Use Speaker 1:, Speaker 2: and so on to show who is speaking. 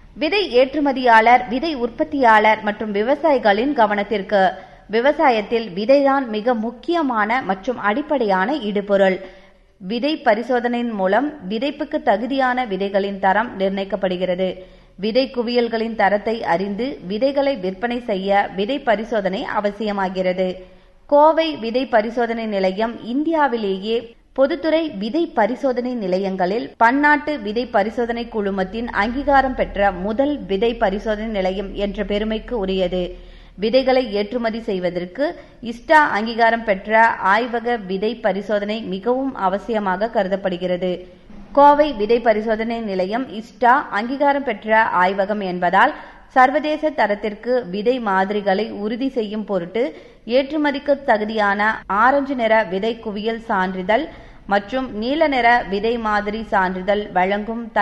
Speaker 1: விதை ஏற்றுமதியாளர் விதை உற்பத்தியாளர் மற்றும் விவசாயிகளின் கவனத்திற்கு விவசாயத்தில் விதைதான் மிக முக்கியமான மற்றும் அடிப்படையான இடுபொருள் விதை பரிசோதனையின் மூலம் விதைப்புக்கு தகுதியான விதைகளின் தரம் நிர்ணயிக்கப்படுகிறது விதை குவியல்களின் தரத்தை அறிந்து விதைகளை விற்பனை செய்ய விதை பரிசோதனை அவசியமாகிறது கோவை விதை பரிசோதனை நிலையம் இந்தியாவிலேயே பொதுத்துறை விதை பரிசோதனை நிலையங்களில் பன்னாட்டு விதை பரிசோதனை குழுமத்தின் அங்கீகாரம் பெற்ற முதல் விதை பரிசோதனை நிலையம் என்ற பெருமைக்கு உரியது விதைகளை ஏற்றுமதி செய்வதற்கு இஸ்டா அங்கீகாரம் பெற்ற ஆய்வக விதை பரிசோதனை மிகவும் அவசியமாக கருதப்படுகிறது கோவை விதை பரிசோதனை நிலையம் இஸ்டா அங்கீகாரம் பெற்ற ஆய்வகம் என்பதால் சர்வதேச தரத்திற்கு விதை மாதிரிகளை உறுதி செய்யும் பொருட்டு ஏற்றுமதிக்கு தகுதியான ஆரஞ்சு நிற விதை குவியல் சான்றிதழ் மற்றும் நீல நிற விதை மாதிரி சான்றிதழ் வழங்கும்